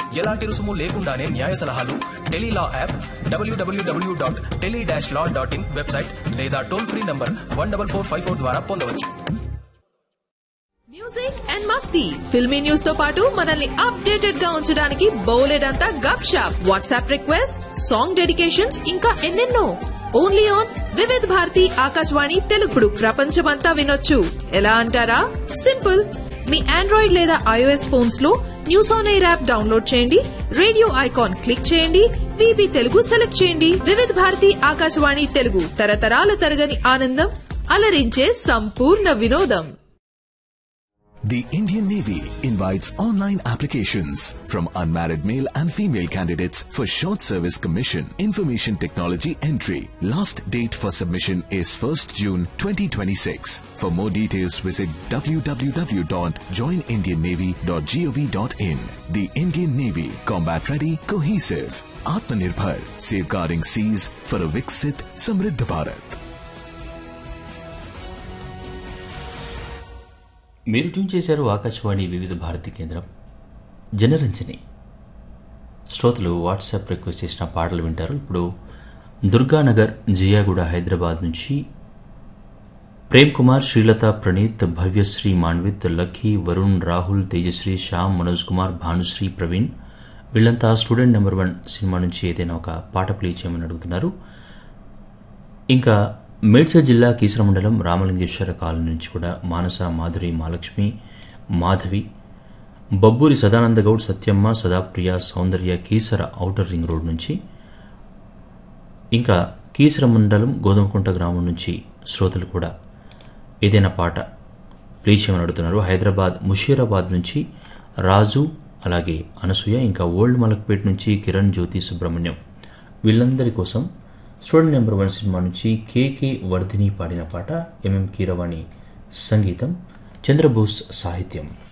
ఎలాంటి రుసుము లేకుండానే న్యాయ సలహాలు Tele Law app W W W dot tele dash law dot in website లేదా toll free number one double four five four ద్వారా పొందవచ్చు మ్యూజిక్ అండ్ మస్తీ ఫిల్మీ న్యూస్ తో పాటు మనల్ని అప్డేటెడ్ గా ఉంచడానికి బోలెడంతా గప్ షాప్ వాట్సాప్ రిక్వెస్ట్ సాంగ్ డెడికేషన్స్ ఇంకా ఎన్నెన్నో ఓన్లీ ఆన్ వివిధ్ భారతి ఆకాశవాణి తెలుగుడు ప్రపంచమంతా వినొచ్చు ఎలా అంటారా సింపుల్ మీ ఆండ్రాయిడ్ లేదా ఐఓఎస్ ఫోన్స్ లో news on air app download చేయండి రేడియో ఐకాన్ క్లిక్ చేయండి విబి తెలుగు సెలెక్ట్ చేయండి వివిధ భారతి ఆకాశవాణి తెలుగు తరతరాల తరగని ఆనందం అలరించే సంపూర్ణ వినోదం The Indian Navy invites online applications from unmarried male and female candidates for short service commission information technology entry. Last date for submission is 1st June 2026. For more details visit www.joinindiannavy.gov.in. The Indian Navy combat ready cohesive Atmanirbhar safeguarding seas for a Viksit Samriddha Bharat. మీరు tune చేశారు ఆకాశవాణి వివిధ భారతి కేంద్రం జనరంజని శ్రోతలు WhatsApp request చేసిన పాటలు వింటారు ఇప్పుడు దుర్గానగర్ జియాగూడ హైదరాబాద్ నుంచి ప్రేమ్ కుమార్ శ్రీలత ప్రణీత్ భవ్యశ్రీ మాన్విత్ లక్కీ వరుణ్ రాహుల్ తేజశ్రీ శ్యామ్ మనోజ్ కుమార్ భానుశ్రీ ప్రవీణ్ వీళ్ళంతా స్టూడెంట్ నెంబర్ వన్ సినిమా నుంచి ఏదైనా ఒక పాట ప్లే చేయమని అడుగుతున్నారు ఇంకా మేడ్చల్ జిల్లా కీసర మండలం రామలింగేశ్వర కాలనీ నుంచి కూడా Manasa Madhuri Mahalakshmi Madhavi Babburi Sadananda Goud Satyamma Sadapriya Soundarya Keesara outer ring road నుంచి ఇంకా కీసర మండలం గోధుమకుంట గ్రామం నుంచి శ్రోతలు కూడా ఏదైనా పాట ప్లే చేయమని అడుగుతున్నారు హైదరాబాద్ ముషీరాబాద్ నుంచి రాజు అలాగే అనసూయ ఇంకా ఓల్డ్ మలక్పేట్ నుంచి కిరణ్ జ్యోతి సుబ్రహ్మణ్యం వీళ్ళందరి కోసం స్టూడెంట్ నెంబర్ వన్ సినిమా నుంచి కేకే వర్ధిని పాడిన పాట ఎంఎం కీరవాణి సంగీతం చంద్రబోస్ సాహిత్యం